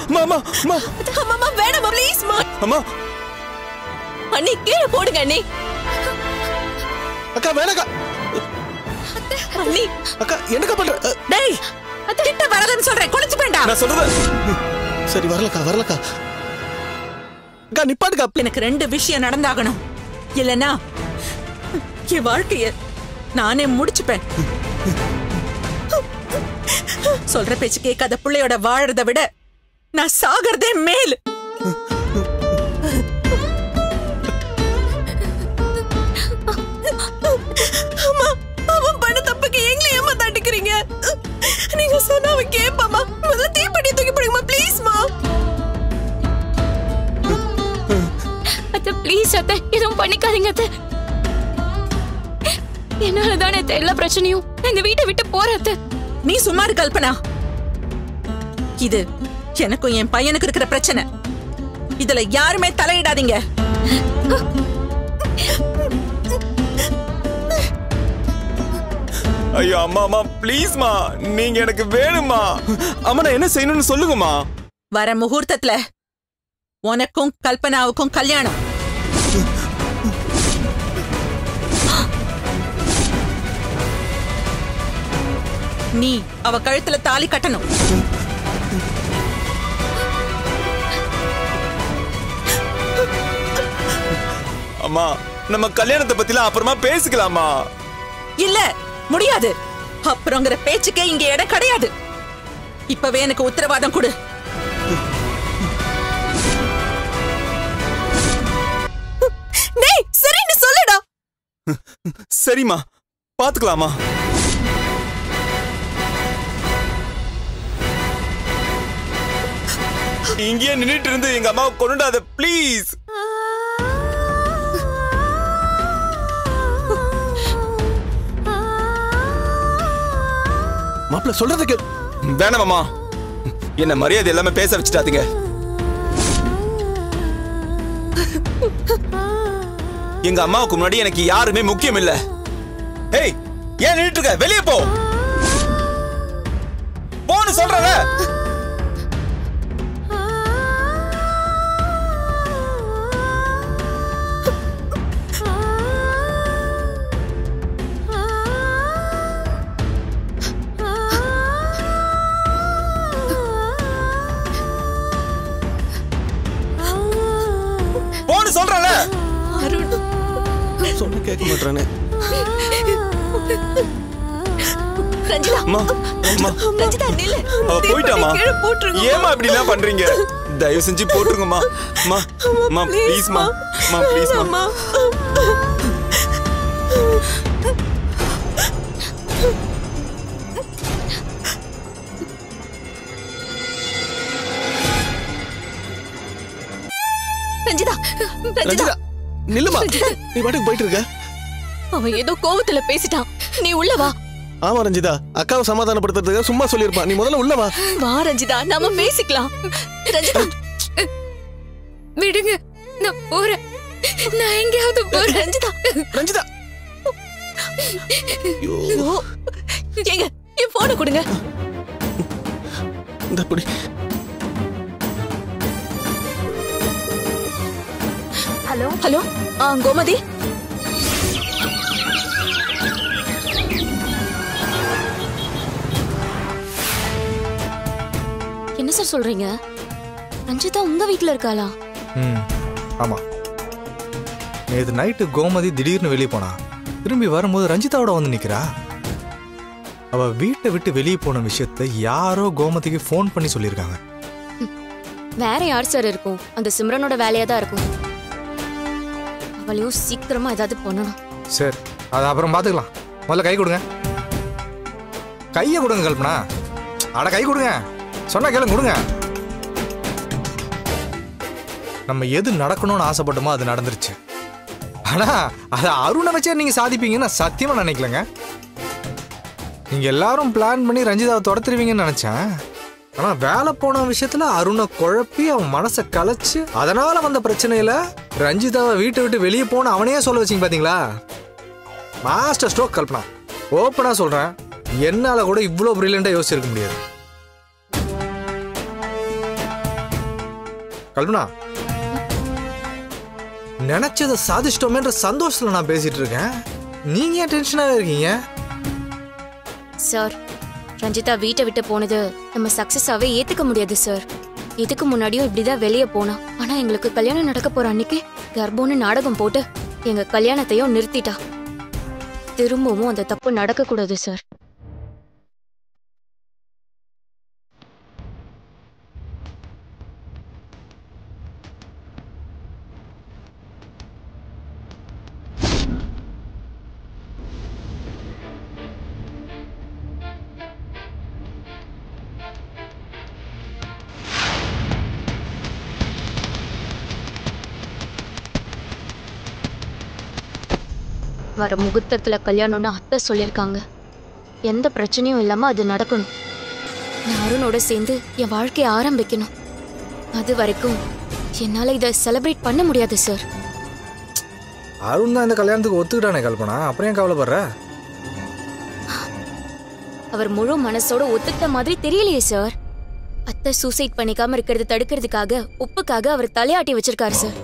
அம்மா அம்மா அம்மா அம்மா வேணாமா ப்ளீஸ்மா அம்மா அண்ணி கீழே போடுங்க அண்ணி அக்கா வேணாக்கா அண்ணி அக்கா என்னக்கா பண்ற அ, டேய் கிட்ட வராதன்னு சொல்றேன் குளிச்சு வேண்டாம் நான் சொல்றது சரி வரலக்கா வரலக்கா அக்கா நிப்பாட்டுக்கா எனக்கு ரெண்டு விஷயம் நடந்தாகணும் இல்லனா என் வாழ்க்கைய நானே முடிச்சுப்பேன் சொல்ற பேச்சு கேட்காத பிள்ளையோட வாழறத விட நான் சாகிறதே மேல் அம்மா அவன் பண்ண தப்புக்கு எங்களை ஏமா தண்டிக்கிறீங்க நீங்க சொன்னா அவன் கேப்பாமா முதல்ல தீப்பெட்டி தூக்கி போடுங்கம்மா ப்ளீஸ்மா அத்தை ப்ளீஸ் அத்தை எதுவும் பண்ணிக்காதீங்க அத்தை என்னால தானே அத்தை எல்லா பிரச்சனையும் நான் இந்த வீட்டை விட்டு போறேன் அத்தை நீ சும்மா இரு கல்பனா இது எனக்கும் என் பையனுக்கு இருக்கிற பிரச்சனை இதுல யாருமே தலையிடாதீங்க ஐயோ அம்மா அம்மா ப்ளீஸ்மா நீங்க எனக்கு வேணுமா அம்மா நான் என்ன செய்யணும்னு சொல்லுங்கம்மா வர முகூர்த்தத்துல உனக்கும் கல்பனாவுக்கும் கல்யாணம் நீ அவ கழுத்துல தாலி கட்டணும் அம்மா நம்ம கல்யாணத்தை பத்திலாம் அப்புறமா பேசிக்கலாமா இல்ல முடியாது அப்புறங்கிற பேச்சுக்கே இங்க இடம் கிடையாது இப்பவே எனக்கு உத்தரவாதம் கொடு டேய் சரின்னு சொல்லுடா சரிம்மா பாத்துக்கலாமா இங்கேயே நின்னுட்டு இருந்து எங்க அம்மாவை கொண்டுடாத ப்ளீஸ் மாப்பிள்ள சொல்றதுக்கு வேணாமாமா என்ன மரியாதை எல்லாமே பேச வச்சுட்டாதீங்க எங்க அம்மாவுக்கு முன்னாடி எனக்கு யாருமே முக்கியம் இல்ல ஏய் ஏன் நின்னுட்டு இருக்க வெளியே போ போன்னு சொல்றல போன்னு சொல்றல சொன்ன கேட்க மாட்டானே ரஞ்சிதா அம்மா அம்மா ரஞ்சிதா நில்லு அவ போயிட்டாமா கீழே போட்டுருங்க ஏமா இப்படி எல்லாம் பண்றீங்க தயவு செஞ்சு போட்டுருங்கம்மா அம்மா அம்மா ப்ளீஸ்மா அம்மா ப்ளீஸ்மா அம்மா ரஞ்சிதா ரஞ்சிதா ரஞ்சிதா நில்லுமா நீ பாட்டுக்கு போயிட்டு இருக்க அவன் ஏதோ கோவத்துல பேசிட்டான் நீ உள்ள வா ஆமா ரஞ்சிதா அக்காவை சமாதானப்படுத்துறதுக்கு சும்மா சொல்லியிருப்பான் நீ முதல்ல உள்ள வா வா ரஞ்சிதா நாம பேசிக்கலாம் ரஞ்சிதா விடுங்க நான் போறேன் நான் எங்கேயாவது போறேன் ரஞ்சிதா ரஞ்சிதா ஐயோ ஐயோ ஏங்க என் போனை கொடுங்க இந்த புடி ஹலோ ஹலோ ஆ கோமதி என்ன சார் சொல்றீங்க ரஞ்சிதா உங்க வீட்ல இருக்காளா ம் ஆமாம் நேற்று நைட்டு கோமதி திடீர்னு வெளியே போனா திரும்பி வரும்போது ரஞ்சிதாவோட வந்து நிற்கிறா அவ வீட்டை விட்டு வெளியே போன விஷயத்த யாரோ கோமதிக்கு ஃபோன் பண்ணி சொல்லியிருக்காங்க வேற யார் சார் இருக்கும் அந்த சிம்ரனோட வேலையா தான் இருக்கும் அவளையும் சீக்கிரமா ஏதாவது பண்ணணும் சரி அது அப்புறம் பார்த்துக்கலாம் முதல்ல கை கொடுங்க கையை கொடுங்க கல்பனா அட கை கொடுங்க சொன்னா கேளுங்க கொடுங்க நம்ம எது நடக்கணும்னு ஆசைப்பட்டோமோ அது நடந்துருச்சு ஆனா அதை அருணை வச்சே நீங்க சாதிப்பீங்கன்னு நான் சத்தியமா நினைக்கலங்க நீங்க எல்லாரும் பிளான் பண்ணி ரஞ்சிதாவை துரத்துருவீங்கன்னு நினைச்சேன் ஆனா வேலை போன விஷயத்துல அருணை குழப்பி அவன் மனசை கலைச்சு அதனால வந்த பிரச்சனையில ரஞ்சிதாவை வீட்டை விட்டு வெளியே போன அவனையே சொல்ல வச்சீங்க பாத்தீங்களா மாஸ்டர் ஸ்ட்ரோக் கல்பனா ஓப்பனா சொல்றேன் என்னால கூட இவ்வளோ பிரில்லியண்டா யோசிச்சிருக்க முடியாது கல்பனா நினைச்சதை சாதிச்சிட்டோமேன்ற சந்தோஷத்துல நான் பேசிட்டு இருக்கேன் நீங்க ஏன் டென்ஷனாவே இருக்கீங்க சார் ரஞ்சிதா வீட்டை விட்டு போனது நம்ம சக்சஸாவே ஏத்துக்க முடியாது சார் இதுக்கு முன்னாடியும் இப்படிதான் வெளியே போனா ஆனா எங்களுக்கு கல்யாணம் நடக்க போற அன்னைக்கு கர்ப்பம்னு நாடகம் போட்டு எங்க கல்யாணத்தையும் நிறுத்திட்டா திரும்பவும் அந்த தப்பு நடக்க கூடாது சார் வர முகூர்த்தத்துல கல்யாணம்னு அத்தை சொல்லியிருக்காங்க எந்த பிரச்சனையும் இல்லாம அது நடக்கணும் நான் அருணோட சேர்ந்து என் வாழ்க்கையை ஆரம்பிக்கணும் அது வரைக்கும் என்னால இதை செலிப்ரேட் பண்ண முடியாது சார் அருண் தான் இந்த கல்யாணத்துக்கு ஒத்துக்கிட்டானே கல்பனா அப்புறம் ஏன் கவலைப்படுற அவர் முழு மனசோட ஒத்துக்கிட்ட மாதிரி தெரியலையே சார் அத்தை சூசைட் பண்ணிக்காம இருக்கிறது தடுக்கிறதுக்காக உப்புக்காக அவர் தலையாட்டி வச்சிருக்காரு சார்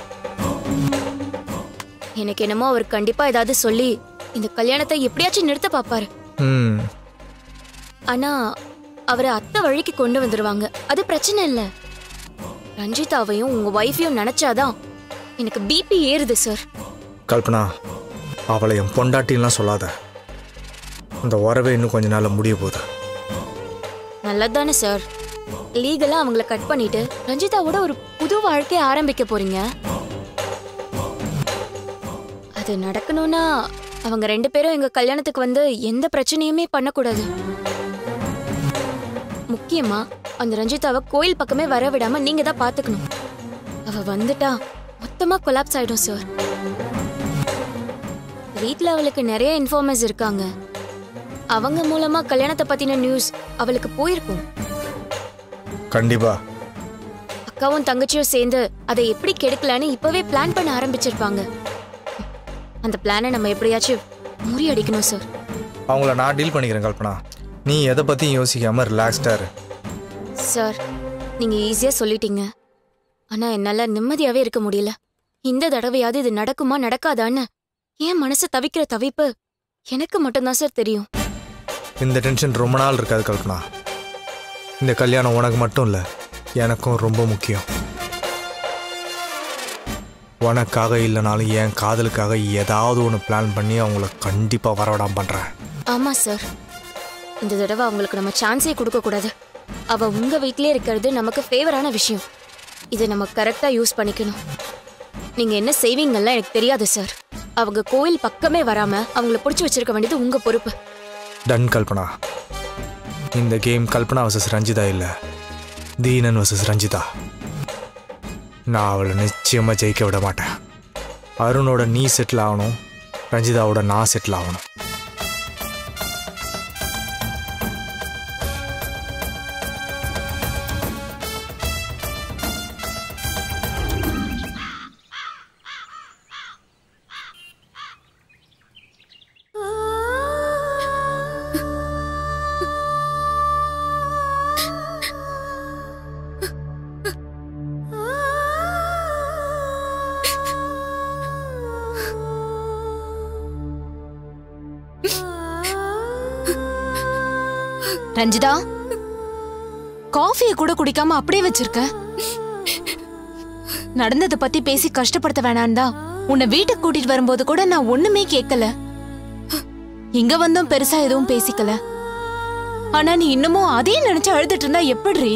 எனக்கு என்னமோ அவர் கண்டிப்பா ஏதாவது சொல்லி இந்த கல்யாணத்தை எப்படியாச்சும் நிறுத்த பாப்பாரு ம் ஆனா அவரை அத்தை வழிக்கு கொண்டு வந்துருவாங்க அது பிரச்சனை இல்ல ரஞ்சிதாவையும் உங்க ஒய்ஃபையும் நினைச்சாதான் எனக்கு பிபி ஏறுது சார் கல்பனா அவளை என் பொண்டாட்டின்லாம் சொல்லாத இந்த உறவே இன்னும் கொஞ்ச நாள்ல முடிய போகுது நல்லதுதானே சார் லீகலா அவங்கள கட் பண்ணிட்டு ரஞ்சிதாவோட ஒரு புது வாழ்க்கைய ஆரம்பிக்க போறீங்க அது நடக்கணும்னா அவங்க ரெண்டு பேரும் எங்க கல்யாணத்துக்கு வந்து எந்த பிரச்சனையுமே பண்ணக்கூடாது முக்கியமா அந்த ரஞ்சிதாவை கோயில் பக்கமே வர விடாம நீங்க தான் பாத்துக்கணும் அவ வந்துட்டா மொத்தமா கொலாப்ஸ் ஆயிடும் சார் வீட்ல அவளுக்கு நிறைய இன்ஃபார்மர்ஸ் இருக்காங்க அவங்க மூலமா கல்யாணத்தை பத்தின நியூஸ் அவளுக்கு போயிருக்கும் கண்டிப்பா அக்காவும் தங்கச்சியும் சேர்ந்து அதை எப்படி கெடுக்கலான்னு இப்பவே பிளான் பண்ண ஆரம்பிச்சிருப்பாங்க அந்த பிளானை நம்ம எப்படியாச்சும் முறியடிக்கணும் சார் அவங்கள நான் டீல் பண்ணிக்கிறேன் கல்பனா நீ எதை பத்தியும் யோசிக்காம ரிலாக்ஸ்டா இரு சார் நீங்க ஈஸியா சொல்லிட்டீங்க ஆனா என்னால நிம்மதியாவே இருக்க முடியல இந்த தடவையாவது இது நடக்குமா நடக்காதான்னு என் மனசு தவிக்கிற தவிப்பு எனக்கு மட்டும்தான் சார் தெரியும் இந்த டென்ஷன் ரொம்ப நாள் இருக்காது கல்பனா இந்த கல்யாணம் உனக்கு மட்டும் இல்லை எனக்கும் ரொம்ப முக்கியம் உனக்காக இல்லைனாலும் என் காதலுக்காக ஏதாவது ஒன்று பிளான் பண்ணி அவங்கள கண்டிப்பாக வரவிடாம பண்ணுறேன் ஆமா சார் இந்த தடவை அவங்களுக்கு நம்ம சான்ஸே கொடுக்க கூடாது அவ உங்க வீட்லயே இருக்கிறது நமக்கு ஃபேவரான விஷயம் இதை நம்ம கரெக்டா யூஸ் பண்ணிக்கணும் நீங்க என்ன செய்வீங்கலாம் எனக்கு தெரியாது சார் அவங்க கோயில் பக்கமே வராம அவங்கள பிடிச்சி வச்சிருக்க வேண்டியது உங்க பொறுப்பு டன் கல்பனா இந்த கேம் கல்பனா வர்சஸ் ரஞ்சிதா இல்லை தீனன் வர்சஸ் ரஞ்சிதா நான் அவளை நிச்சயமாக ஜெயிக்க விட மாட்டேன் அருணோட நீ செட்டில் ஆகணும் ரஞ்சிதாவோட நான் செட்டில் ஆகணும் ரஞ்சிதா காஃபியை கூட குடிக்காம அப்படியே வச்சிருக்க நடந்ததை பத்தி பேசி கஷ்டப்படுத்த வேணான்னு தான் உன்னை வீட்டுக்கு கூட்டிட்டு வரும்போது கூட நான் ஒண்ணுமே கேட்கல இங்க வந்தும் பெருசா எதுவும் பேசிக்கல ஆனா நீ இன்னமும் அதே நினைச்சு அழுதுட்டு இருந்தா எப்படி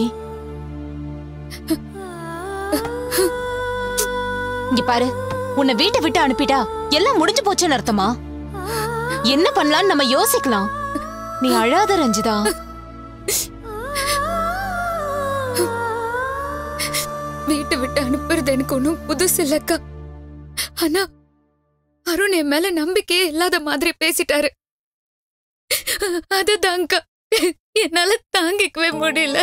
இங்க பாரு உன்னை வீட்டை விட்டு அனுப்பிட்டா எல்லாம் முடிஞ்சு போச்சுன்னு அர்த்தமா என்ன பண்ணலாம்னு நம்ம யோசிக்கலாம் நீ அழாத ரஞ்சிதா வீட்டை விட்டு அனுப்புறது எனக்கு ஒன்றும் புதுசு இல்லக்கா ஆனா அருண் என் மேல நம்பிக்கையே இல்லாத மாதிரி பேசிட்டாரு அதுதான்க்கா என்னால தாங்கிக்கவே முடியல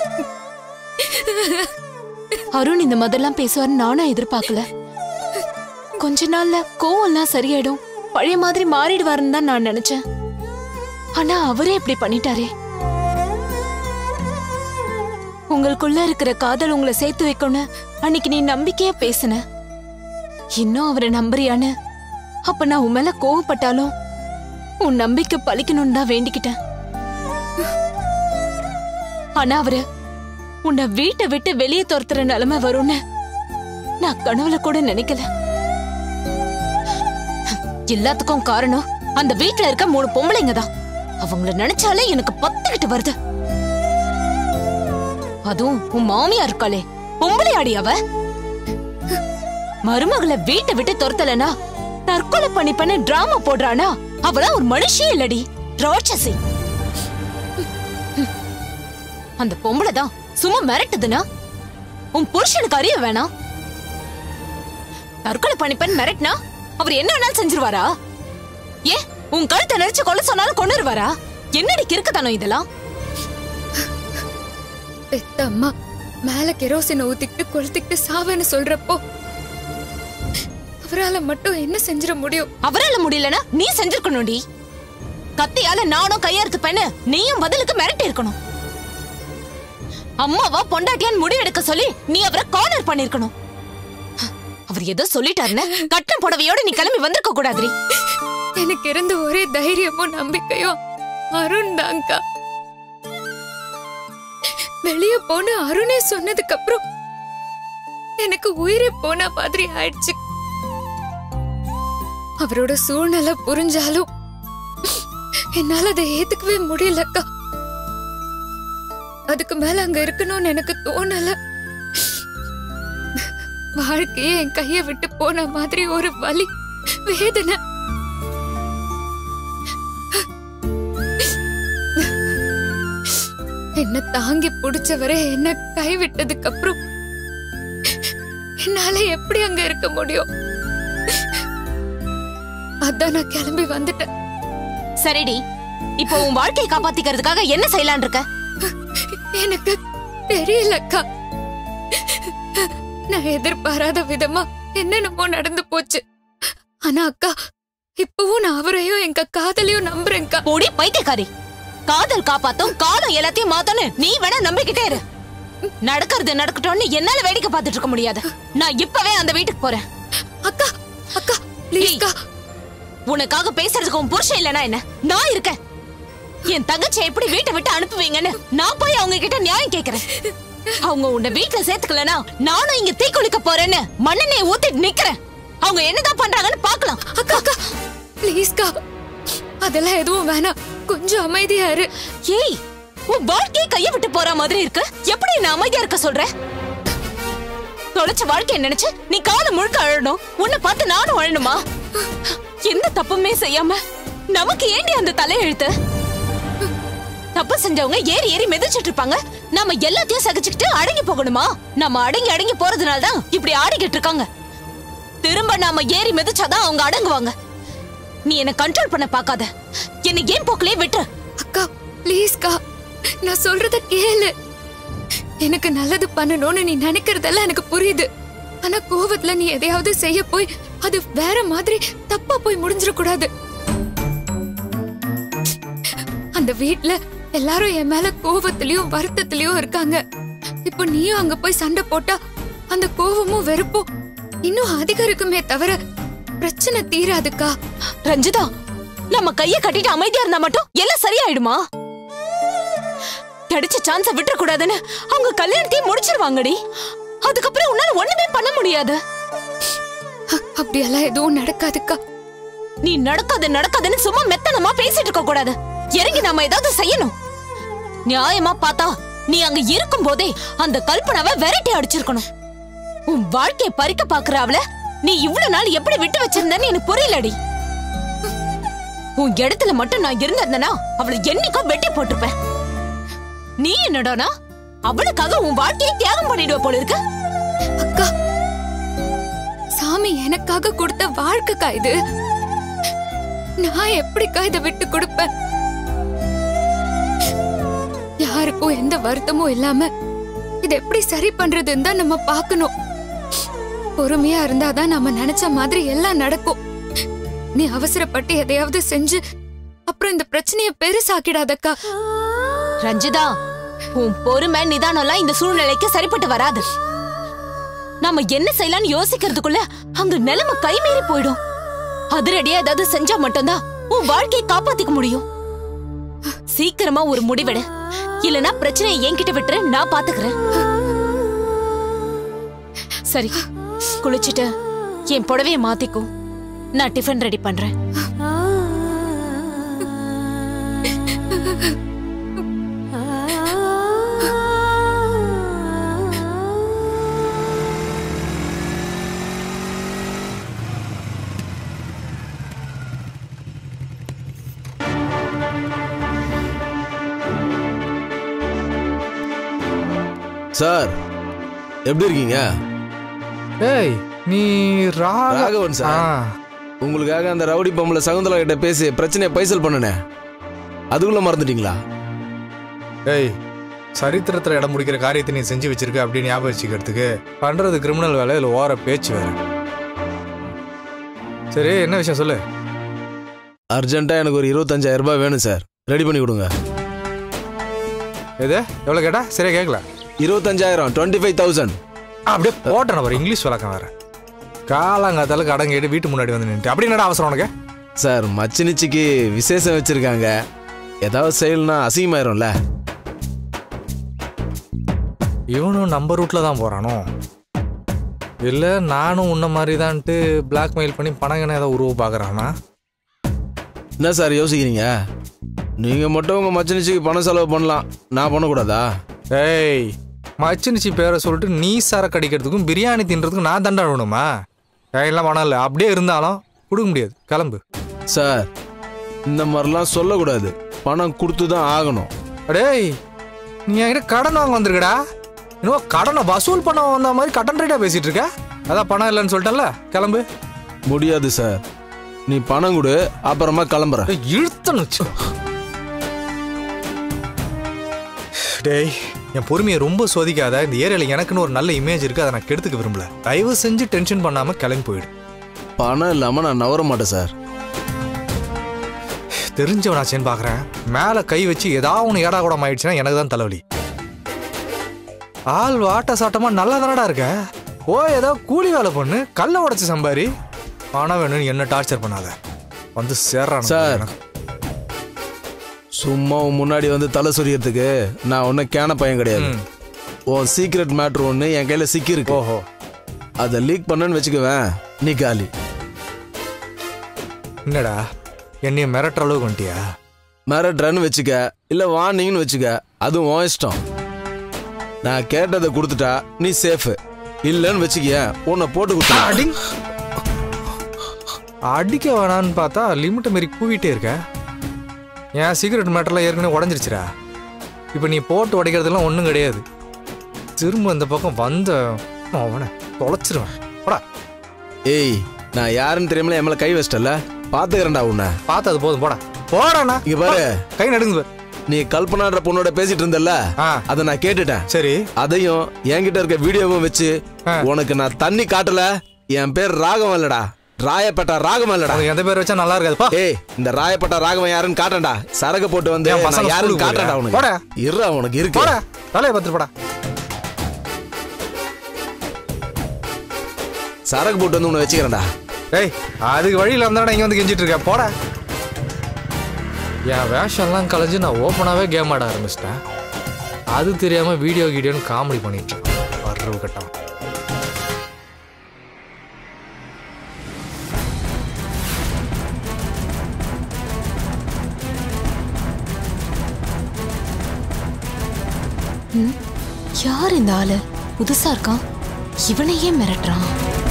அருண் இந்த மாதிரிலாம் பேசுவார்னு நானும் எதிர்பார்க்கல கொஞ்ச நாள்ல கோவம்லாம் சரியாயிடும் பழைய மாதிரி மாறிடுவாருன்னு தான் நான் நினைச்சேன் ஆனா அவரே இப்படி பண்ணிட்டாரே உங்களுக்குள்ள இருக்கிற காதல் உங்களை சேர்த்து வைக்கணும் அன்னைக்கு நீ நம்பிக்கையா பேசுன இன்னும் அவரை நம்புறியான்னு அப்ப நான் உன் மேல கோவப்பட்டாலும் உன் நம்பிக்கை பலிக்கணும்னு தான் வேண்டிக்கிட்டேன் ஆனா அவரு உன்னை வீட்டை விட்டு வெளியே துரத்துற நிலைமை வரும்னு நான் கனவுல கூட நினைக்கல எல்லாத்துக்கும் காரணம் அந்த வீட்ல இருக்க மூணு பொம்பளைங்க தான் அவங்கள நினைச்சாலே எனக்கு பத்துக்கிட்டு வருது அதுவும் உன் மாமியா இருக்காளே பொம்பளையாடி அவ மருமகளை வீட்டை விட்டு துரத்தலனா தற்கொலை பண்ணிப்பன்னு டிராமா போடுறானா அவளா ஒரு மனுஷியே இல்லடி ராட்சசி அந்த பொம்பளை தான் சும்மா மிரட்டுதுன்னா உன் புருஷனுக்கு அறிய வேணாம் தற்கொலை பண்ணிப்பேன் மிரட்டினா அவர் என்ன வேணாலும் செஞ்சிருவாரா ஏ உன் கழுத்தை நெரிச்சு கொல்ல சொன்னாலும் கொண்டுருவாரா என்னடி கிறுக்குத்தனம் இதெல்லாம் பெத்த அம்மா மேல கெரோசினை ஊத்திக்கிட்டு கொளுத்திக்கிட்டு சாவேன்னு சொல்றப்போ அவரால மட்டும் என்ன செஞ்சிட முடியும் அவரால முடியலனா நீ செஞ்சிருக்கணும்டி கத்தியால நானும் கையெழுத்து பெண்ணு நீயும் பதிலுக்கு மிரட்டி இருக்கணும் அம்மாவா பொண்டாட்டியான்னு முடிவெடுக்க சொல்லி நீ அவரை கார்னர் பண்ணிருக்கணும் அவர் ஏதோ சொல்லிட்டாருன்னு கட்டம் புடவையோட நீ கிளம்பி வந்திருக்க கூடாதுரி எனக்கு இருந்த ஒரே தைரியமும் நம்பிக்கையும் அருண் தான்க்கா வெளியே போன அருணே சொன்னதுக்கு அப்புறம் எனக்கு உயிரே போன மாதிரி ஆயிடுச்சு அவரோட சூழ்நிலை புரிஞ்சாலும் என்னால அதை ஏத்துக்கவே முடியலக்கா அதுக்கு மேல அங்க இருக்கணும்னு எனக்கு தோணல வாழ்க்கையே என் கைய விட்டு போன மாதிரி ஒரு வலி வேதனை என்ன தாங்கி பிடிச்சவரே என்ன கைவிட்டதுக்கு அப்புறம் என்னால எப்படி அங்க இருக்க முடியும் அதான் நான் கிளம்பி வந்துட்டேன் சரிடி இப்போ உன் வாழ்க்கையை காப்பாத்திக்கிறதுக்காக என்ன செய்யலான் இருக்க எனக்கு தெரியலக்கா நான் எதிர்பாராத விதமா என்னென்னமோ நடந்து போச்சு ஆனா அக்கா இப்பவும் நான் அவரையும் எங்க காதலையும் நம்புறேன்க்கா போடி பைத்தியக்காரி காதல் காப்பாத்தும் காலம் எல்லாத்தையும் மாத்தணும் நீ வேணா நம்பிக்கிட்டே இரு நடக்கிறது நடக்கட்டும்னு என்னால வேடிக்கை பார்த்துட்டு இருக்க முடியாது நான் இப்பவே அந்த வீட்டுக்கு போறேன் அக்கா அக்கா ப்ளீஸ்க்கா உனக்காக பேசுறதுக்கு உன் புருஷன் இல்லனா என்ன நான் இருக்கேன் என் தங்கச்சி எப்படி வீட்டை விட்டு அனுப்புவீங்கன்னு நான் போய் அவங்க கிட்ட நியாயம் கேக்குறேன் அவங்க உன்னை வீட்டுல சேர்த்துக்கலனா நானும் இங்க தீக்குளிக்க போறேன்னு மண்ணெண்ணெய் ஊத்திட்டு நிக்கிறேன் அவங்க என்னதான் பண்றாங்கன்னு பாக்கலாம் அக்கா அக்கா ப்ளீஸ்க்கா அதெல்லாம் எதுவும் வேணாம் கொஞ்சம் அமைதியா இரு ஏய் உன் வாழ்க்கையை கைய விட்டு போற மாதிரி இருக்கு எப்படி நான் அமைதியா இருக்க சொல்ற தொலைச்ச வாழ்க்கைய நினைச்சு நீ காலம் முழுக்க அழணும் உன்னை பார்த்து நானும் அழணுமா எந்த தப்புமே செய்யாம நமக்கு ஏண்டி அந்த தலையெழுத்து தப்பு செஞ்சவங்க ஏறி ஏறி மிதிச்சிட்டு இருப்பாங்க நாம எல்லாத்தையும் சகிச்சுக்கிட்டு அடங்கி போகணுமா நம்ம அடங்கி அடங்கி போறதுனால தான் இப்படி ஆடிக்கிட்டு இருக்காங்க திரும்ப நாம ஏறி மிதிச்சாதான் அவங்க அடங்குவாங்க நீ என்ன கண்ட்ரோல் பண்ண பார்க்காத என்னை ஏன் போக்கிலே விட்டு அக்கா ப்ளீஸ்க்கா நான் சொல்றத கேளு எனக்கு நல்லது பண்ணணும்னு நீ நினைக்கிறதெல்லாம் எனக்கு புரியுது ஆனா கோவத்துல நீ எதையாவது செய்ய போய் அது வேற மாதிரி தப்பா போய் முடிஞ்சிடக்கூடாது அந்த வீட்ல எல்லாரும் என் மேல கோவத்திலயும் வருத்தத்திலயும் இருக்காங்க இப்போ நீயும் அங்க போய் சண்டை போட்டா அந்த கோவமும் வெறுப்பும் இன்னும் அதிகரிக்குமே தவிர பிரச்சனை தீராதுக்கா ரஞ்சிதா நம்ம கைய கட்டிட்டு அமைதியா இருந்தா மட்டும் எல்லாம் சரியாயிடுமா கிடைச்ச சான்ஸ விட்டுற கூடாதுன்னு அவங்க கல்யாணத்தையும் முடிச்சிருவாங்கடி அதுக்கப்புறம் உன்னால ஒண்ணுமே பண்ண முடியாது அ- அப்படியெல்லாம் எதுவும் நடக்காதுக்கா நீ நடக்காது நடக்காதுன்னு சும்மா மெத்தனமா பேசிட்டு இருக்க கூடாது இறங்கி நாம ஏதாவது செய்யணும் நியாயமா பார்த்தா நீ அங்க இருக்கும் போதே அந்த கல்பனாவை விரட்டி அடிச்சிருக்கணும் உன் வாழ்க்கைய பறிக்க பாக்குற அவள நீ இவ்வளவு நாள் எப்படி விட்டு வச்சிருந்தன்னு எனக்கு புரியலடி உன் இடத்துல மட்டும் நான் இருந்திருந்தேனா அவளை என்னைக்கோ வெட்டி போட்டிருப்பேன் நீ என்னடானா அவளுக்காக உன் வாழ்க்கையை தியாகம் பண்ணிடுவ போல இருக்கு அக்கா சாமி எனக்காக கொடுத்த வாழ்க்கைக்கா இது நான் எப்படிக்கா இதை விட்டு கொடுப்பேன் யாருக்கும் எந்த வருத்தமும் இல்லாம இதை எப்படி சரி பண்றதுன்னு தான் நம்ம பார்க்கணும் பொறுமையா இருந்தாதான் நம்ம நினைச்ச மாதிரி எல்லாம் நடக்கும் நீ அவசரப்பட்டு எதையாவது செஞ்சு அப்புறம் இந்த பிரச்சனைய பெருசாக்கிடாதக்கா ரஞ்சிதா உன் பொறுமை நிதானம்லாம் இந்த சூழ்நிலைக்கு சரிப்பட்டு வராது நாம என்ன செய்யலாம்னு யோசிக்கிறதுக்குள்ள அங்க நிலைமை கை மீறி போயிடும் அதிரடியா ஏதாவது செஞ்சா மட்டும்தான் உன் வாழ்க்கையை காப்பாத்திக்க முடியும் சீக்கிரமா ஒரு முடிவெடு இல்லனா பிரச்சனையை என்கிட்ட விட்டுரு நான் பாத்துக்கிறேன் சரி குளிச்சிட்டு என் புடவைய மாத்திக்கோ நான் டிஃபன் ரெடி பண்றேன் சார் எப்படி இருக்கீங்க ஏய் நீ ராக ராகவன் சார். ஆ, உங்களுக்காக அந்த ரவுடி பொம்பளை சகுந்தலா கிட்ட பேசி பிரச்சனையை பைசல் பண்ணுனே அதுக்குள்ள மறந்துட்டீங்களா ஏய் சரித்திரத்துல இடம் முடிக்கிற காரியத்தை நீ செஞ்சு வச்சிருக்க அப்படின்னு ஞாபகம் வச்சுக்கிறதுக்கு பண்றது கிரிமினல் வேலை இதுல ஓர பேச்சு வேற சரி என்ன விஷயம் சொல்லு அர்ஜென்ட்டா எனக்கு ஒரு இருபத்தஞ்சாயிரம் ரூபாய் வேணும் சார் ரெடி பண்ணி கொடுங்க எது எவ்வளவு கேட்டா சரியா கேட்கல இருபத்தஞ்சாயிரம் டுவெண்ட்டி ஃபைவ் தௌசண்ட் அப்படியே போட்டேன் ஒரு இங்கிலீஷ் விளக்கம் வேற காலாங்காத்தால கடன் கேட்டு வீட்டு முன்னாடி வந்து நின்று அப்படி என்னடா அவசரம் உனக்கு சார் மச்சினிச்சிக்கு விசேஷம் வச்சிருக்காங்க ஏதாவது செய்யலனா அசிங்கமாயிரும்ல இவனும் நம்ம ரூட்ல தான் போறானோ இல்ல நானும் உன்ன மாதிரி தான்ட்டு பிளாக்மெயில் பண்ணி பணங்கன ஏதோ உருவ பாக்குறானா என்ன சார் யோசிக்கிறீங்க நீங்க மட்டும் உங்க மச்சினிச்சிக்கு பணம் செலவு பண்ணலாம் நான் பண்ணக்கூடாதா ஏய் மச்சினிச்சி பேரை சொல்லிட்டு நீ சரக்கு அடிக்கிறதுக்கும் பிரியாணி தின்றதுக்கும் நான் தண்டை வேணுமா கையெல்லாம் பணம் இல்லை அப்படியே இருந்தாலும் கொடுக்க முடியாது கிளம்பு சார் இந்த மாதிரிலாம் சொல்லக்கூடாது பணம் கொடுத்து தான் ஆகணும் அடேய் நீ என்கிட்ட கடன் வாங்க வந்திருக்கடா இன்னும் கடனை வசூல் பண்ண வந்த மாதிரி கடன் ரேட்டா பேசிட்டு இருக்க அதான் பணம் இல்லைன்னு சொல்லிட்டேன்ல கிளம்பு முடியாது சார் நீ பணம் கொடு அப்புறமா கிளம்புற ஏய், இழுத்தன்னு வச்சுக்கோ டேய் என் பொறுமையை ரொம்ப சோதிக்காத இந்த ஏரியால எனக்குன்னு ஒரு நல்ல இமேஜ் இருக்கு அதை நான் கெடுத்துக்க விரும்பல தயவு செஞ்சு டென்ஷன் பண்ணாம கிளம்பி போயிடு பணம் இல்லாம நான் நவர மாட்டேன் சார் தெரிஞ்சவனாச்சேன்னு பாக்குறேன் மேல கை வச்சு ஏதாவது ஒன்று ஏடா கூட ஆயிடுச்சுன்னா எனக்கு தான் தலைவலி ஆள் வாட்ட சாட்டமா நல்லா தானடா இருக்க ஓ ஏதோ கூலி வேலை பண்ணு கல்லை உடைச்சு சம்பாரி பணம் வேணும்னு என்ன டார்ச்சர் பண்ணாத வந்து சேர்றான் சார். சும்மா உன் முன்னாடி வந்து தலை சொரியறதுக்கு நான் ஒன்றும் கேன பையன் கிடையாது ம். உன் சீக்ரெட் மேட்ரு ஒன்று என் கையில் சிக்கியிருக்கு ஓஹோ அதை லீக் பண்ணேன்னு வச்சுக்குவேன் நீ காலி என்னடா என்னைய மிரட்டுற அளவுக்கு வந்துட்டியா மிரட்டுறன்னு வச்சுக்க இல்லை வார்னிங்னு வச்சுக்க அதுவும் உன் இஷ்டம் நான் கேட்டதை கொடுத்துட்டா நீ சேஃபு இல்லைன்னு வச்சுக்கிய உன்னை போட்டு கொடுத்தா அடி அடிக்க வேணான்னு பார்த்தா லிமிட்டை மாரி கூவிட்டே இருக்க என் சீக்ரெட் மேட்டர்லாம் ஏற்கனவே உடஞ்சிருச்சுடா இப்போ நீ போட்டு உடைக்கிறதுலாம் ஒன்றும் கிடையாது திரும்ப இந்த பக்கம் வந்த அவனை தொலைச்சிருவேன் போடா ஏய் நான் யாருன்னு தெரியாமல என் மேல கை வச்சிட்டல பாத்துக்கிறேன்டா உன்னை பார்த்தது போதும் போடா போடாண்ணா இங்க பாரு கை நடுங்குது பாரு. நீ கல்பனான்ற பொண்ணோட பேசிட்டு இருந்தல்ல ஆ அதை நான் கேட்டுட்டேன் சரி அதையும் என்கிட்ட இருக்க வீடியோவும் வச்சு ஆ. உனக்கு நான் தண்ணி காட்டல என் பேர் ராகவன் இல்லடா ராயப்பட்டா ராகவன் இல்லடா உனக்கு எந்த பேர் வச்சா நல்லா இருக்காதுப்பா ஏய் இந்த ராயப்பட்டா ராகவன் யாருன்னு காட்டேன்டா சரக்கு போட்டு வந்து என் பசங்க நான் யாருன்னு ஸ்கூலுக்கு காட்டுறேன்டா போறியா? உனக்கு போடா. இருடா உனக்கு இருக்கு போடா தலையை பார்த்துட்டு போடா சரக்கு போட்டு வந்து உன்னை வச்சுக்கிறேன்டா டேய் அதுக்கு வழியில் இருந்தாடா இங்கே வந்து கெஞ்சிட்டு இருக்க போடா என் வேஷம்லாம் கலைஞ்சு நான் ஓப்பனாகவே கேம் ஆட ஆரம்பிச்சிட்டேன் அது தெரியாமல் வீடியோ கீடியோன்னு காமெடி பண்ணிட்டு இருக்கேன் வர்றவு கட்டம் யார் இந்த ஆளு புதுசா இருக்கான் இவனையே மிரட்டுறான்